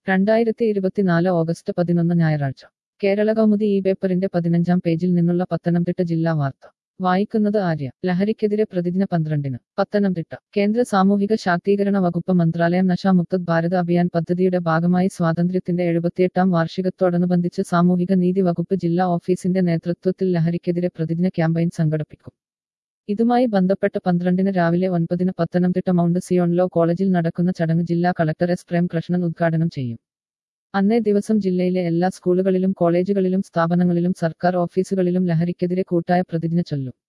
രണ്ടായിരത്തി ഇരുപത്തിനാല് ഓഗസ്റ്റ് പതിനൊന്ന് ഞായറാഴ്ച കേരള കൗമുദി ഈ പേപ്പറിന്റെ പതിനഞ്ചാം പേജിൽ നിന്നുള്ള പത്തനംതിട്ട ജില്ലാ വാർത്ത വായിക്കുന്നത് ആര്യ ലഹരിക്കെതിരെ പ്രതിജ്ഞ പന്ത്രണ്ടിന് പത്തനംതിട്ട കേന്ദ്ര സാമൂഹിക ശാക്തീകരണ വകുപ്പ് മന്ത്രാലയം നശാമുക്തത് ഭാരത് അഭിയാൻ പദ്ധതിയുടെ ഭാഗമായി സ്വാതന്ത്ര്യത്തിന്റെ എഴുപത്തിയെട്ടാം വാർഷികത്തോടനുബന്ധിച്ച് സാമൂഹിക നീതി വകുപ്പ് ജില്ലാ ഓഫീസിന്റെ നേതൃത്വത്തിൽ ലഹരിക്കെതിരെ പ്രതിജ്ഞ ക്യാമ്പയിൻ സംഘടിപ്പിക്കും ഇതുമായി ബന്ധപ്പെട്ട് പന്ത്രണ്ടിന് രാവിലെ ഒൻപതിന് പത്തനംതിട്ട മൗണ്ട് സിയോൺ ലോ കോളേജിൽ നടക്കുന്ന ചടങ്ങ് ജില്ലാ കളക്ടർ എസ് പ്രേം കൃഷ്ണൻ ഉദ്ഘാടനം ചെയ്യും അന്നേ ദിവസം ജില്ലയിലെ എല്ലാ സ്കൂളുകളിലും കോളേജുകളിലും സ്ഥാപനങ്ങളിലും സർക്കാർ ഓഫീസുകളിലും ലഹരിക്കെതിരെ കൂട്ടായ പ്രതിജ്ഞ ചൊല്ലും